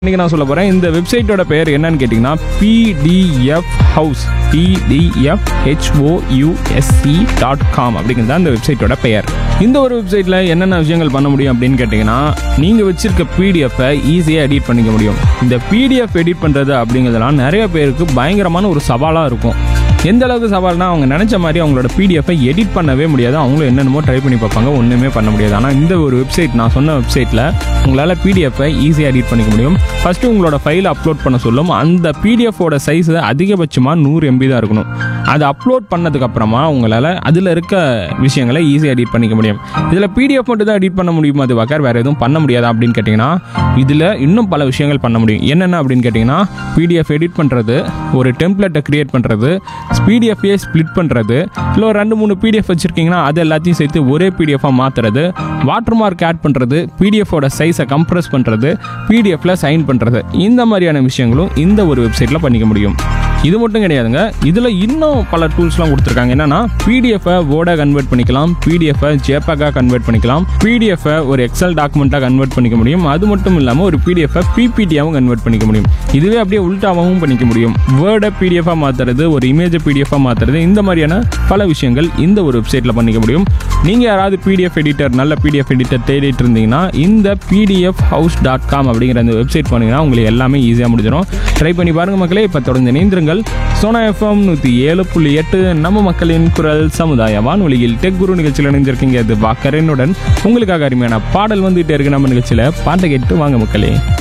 இன்னைக்கு நான் சொல்ல போகிறேன் இந்த வெப்சைட்டோட பெயர் என்னன்னு கேட்டிங்கன்னா PDF house PDF H O U S E dot com அப்படிங்கிறது தான் இந்த வெப்சைட்டோட பெயர் இந்த ஒரு வெப்சைட்டில் என்னென்ன விஷயங்கள் பண்ண முடியும் அப்படின்னு கேட்டிங்கன்னா நீங்கள் வச்சிருக்க பிடிஎஃப்பை ஈஸியாக எடிட் பண்ணிக்க முடியும் இந்த பிடிஎஃப் எடிட் பண்ணுறது அப்படிங்கிறதுலாம் நிறைய பேருக்கு பயங்கரமான ஒரு சவாலாக இருக்கும் எந்த அளவுக்கு சவால்னா அவங்க நினச்ச மாதிரி அவங்களோட பிடிஎஃபை எடிட் பண்ணவே முடியாது அவங்களும் என்னென்னமோ ட்ரை பண்ணி பார்ப்பாங்க ஒன்றுமே பண்ண முடியாது ஆனால் இந்த ஒரு வெப்சைட் நான் சொன்ன வெப்சைட்டில் உங்களால் பிடிஎஃபை ஈஸியாக எடிட் பண்ணிக்க முடியும் ஃபஸ்ட்டு உங்களோட ஃபைலை அப்லோட் பண்ண சொல்லும் அந்த பிடிஎஃபோட சைஸ் அதிகபட்சமாக நூறு எம்பி தான் இருக்கணும் அதை அப்லோட் பண்ணதுக்கப்புறமா உங்களால் அதில் இருக்க விஷயங்களை ஈஸியாக எடிட் பண்ணிக்க முடியும் இதில் பிடிஎஃப் மட்டும் தான் எடிட் பண்ண முடியுமா அது வக்கார் வேறு எதுவும் பண்ண முடியாது அப்படின்னு கேட்டிங்கன்னா இதில் இன்னும் பல விஷயங்கள் பண்ண முடியும் என்னென்ன அப்படின்னு கேட்டிங்கன்னா பிடிஎஃப் எடிட் பண்ணுறது ஒரு டெம்ப்ளேட்டை க்ரியேட் பண்ணுறது பிடிஎஃப்ஏ ஸ்ப்ளிட் பண்ணுறது இல்லை ஒரு ரெண்டு மூணு பிடிஎஃப் வச்சுருக்கீங்கன்னா அது எல்லாத்தையும் சேர்த்து ஒரே பிடிஎஃபாக மாற்றுறது வாட்டர் மார்க் ஆட் பண்ணுறது பிடிஎஃபோட சைஸை கம்ப்ரஸ் பண்ணுறது பிடிஎஃப்ல சைன் பண்ணுறது இந்த மாதிரியான விஷயங்களும் இந்த ஒரு வெப்சைட்டில் பண்ணிக்க முடியும் இது மட்டும் கிடையாதுங்க இதில் இன்னும் பல டூல்ஸ்லாம் கொடுத்துருக்காங்க என்னன்னா பிடிஎஃபை வேர்டாக கன்வெர்ட் பண்ணிக்கலாம் பிடிஎஃபை ஜேபேக்காக கன்வெர்ட் பண்ணிக்கலாம் பிடிஎஃபை ஒரு எக்ஸல் டாக்குமெண்ட்டாக கன்வெர்ட் பண்ணிக்க முடியும் அது மட்டும் இல்லாமல் ஒரு பிடிஎஃபை பிபிடியாகவும் கன்வெர்ட் பண்ணிக்க முடியும் இதுவே அப்படியே உல்டாவும் பண்ணிக்க முடியும் வேர்டை பிடிஎஃபாக மாற்றுறது ஒரு இமேஜை பிடிஎஃபாக மாற்றுறது இந்த மாதிரியான பல விஷயங்கள் இந்த ஒரு வெப்சைட்டில் பண்ணிக்க முடியும் நீங்கள் யாராவது பிடிஎஃப் எடிட்டர் நல்ல பிடிஎஃப் எடிட்டர் தேடிட்டு இருந்தீங்கன்னா இந்த பிடிஎஃப் ஹவுஸ் டாட் காம் அப்படிங்கிற அந்த வெப்சைட் பண்ணிங்கன்னா உங்களுக்கு எல்லாமே ஈஸியாக முடிஞ்சிடும் ட்ரை பண்ணி பாருங்க மக்களே இப்போ தொடர்ந்து இணைந்திருங்கள் சோனா எஃப்எம் நூற்றி ஏழு புள்ளி எட்டு நம்ம மக்களின் குரல் சமுதாய வானொலியில் டெக் குரு நிகழ்ச்சியில் இணைஞ்சிருக்கீங்க அது வாக்கரனுடன் உங்களுக்காக அருமையான பாடல் வந்துகிட்டே இருக்கு நம்ம நிகழ்ச்சியில் பாட்டை கேட்டு வாங்க மக்களே